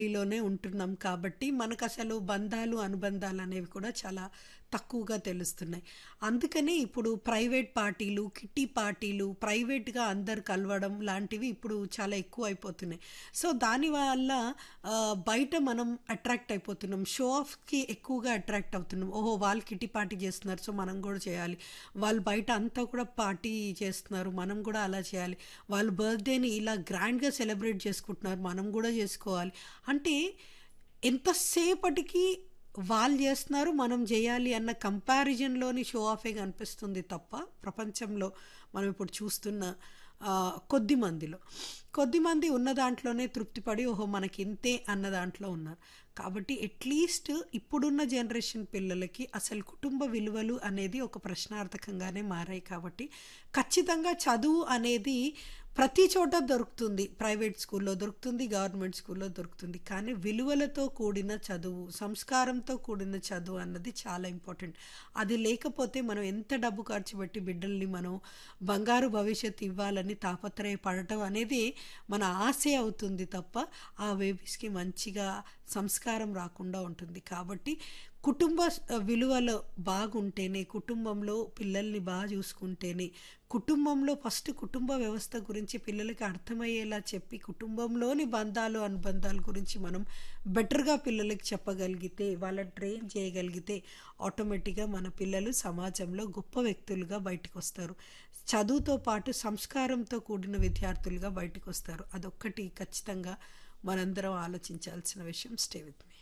లోనే ఉంటున్నాం కాబట్టి మనకసలు బంధాలు, అనుబంధాలనేవి కూడా చాలా తక్కువగా తెలుస్తున్నాయి. అందుకనే ఇప్పుడు ప్రైవేట్ పార్టీలు, కిట్టి పార్టీలు, ప్రైవేట్‌గా అందరూ కలవడం లాంటివి ఇప్పుడు చాలా ఎక్కువైపోతున్నాయి. సో, దానివల్ల ఆహ్, బయట మనం అట్రాక్ట్ అయిపోతున్నాం. షో ఆఫ్‌కి ఎక్కువగా అట్రాక్ట్ అవుతున్నాం. ఓహో! వాళ్ళు కిట్టి పార్టీ చేస్తున్నారు. సో, మనం గూడా చేయాలి. వాళ్ళు బయట అంతా కూడా పార్టీ చేస్తున్నారు. మనం గూడా అలా చేయాలి. వాళ్ళు బర్త్‌డేని ఇలా గ్రాండ్‌గా సెలబ్రేట్ చేసుకుంటున్నారు. మనం గూడా చేసుకోవాలి. అంటే ఎంతసేపటికి వాళ్ళు చేస్తున్నారు. మనం చేయాలి అన్న కంపారిజన్‌లోని షో ఆఫే కనిపిస్తుంది తప్ప ప్రపంచంలో మనం ఇప్పుడు చూస్తున్న ఆహ్, కొద్ది మందిలో. కొద్దిమంది ఉన్న దాంట్లోనే తృప్తిపడి ఓహో! మనకింతే అన్న దాంట్లో ఉన్నారు. కాబట్టి అట్‌లీస్ట్ ఇప్పుడున్న జనరేషన్ పిల్లలకి అసలు కుటుంబ విలువలు అనేది ఒక ప్రశ్నార్థకంగానే మారాయి కాబట్టి ఖచ్చితంగా చదువు అనేది ప్రతి చోట దొరుకుతుంది. ప్రైవేట్ స్కూల్‌లో దొరుకుతుంది. గవర్నమెంట్ స్కూల్‌లో దొరుకుతుంది. కానీ విలువలతో కూడిన చదువు, సంస్కారంతో కూడిన చదువు అన్నది చాలా ఇంపార్టెంట్. అది లేకపోతే మనం ఎంత డబ్బు ఖర్చు పెట్టి బిడ్డల్ని మనం బంగారు భవిష్యత్తు ఇవ్వాలని తాపత్రయపడటం అనేది మన ఆశే అవుతుంది తప్ప ఆ బేబీస్‌కి మంచిగా సంస్కారం రాకుండా ఉంటుంది. కాబట్టి కుటుంబ స్ విలువలు బాగుంటేనే, కుటుంబంలో పిల్లల్ని బా చూసుకుంటేనే, కుటుంబంలో ఫస్ట్ కుటుంబ వ్యవస్థ గురించి పిల్లలకి అర్థమయ్యేలా చెప్పి, కుటుంబంలోని బంధాలు, అనుబంధాల గురించి మనం బెటర్‌గా పిల్లలకి చెప్పగలిగితే, వాళ్ళని ట్రైన్ చేయగలిగితే ఆటోమేటిక్‌గా మన పిల్లలు సమాజంలో గొప్ప వ్యక్తులుగా బయటికొస్తారు. చదువుతో పాటు సంస్కారంతో కూడిన విద్యార్థులుగా బయటికొస్తారు. అదొక్కటి ఖచ్చితంగా మనందరం ఆలోచించాల్సిన విషయం. Stay with me.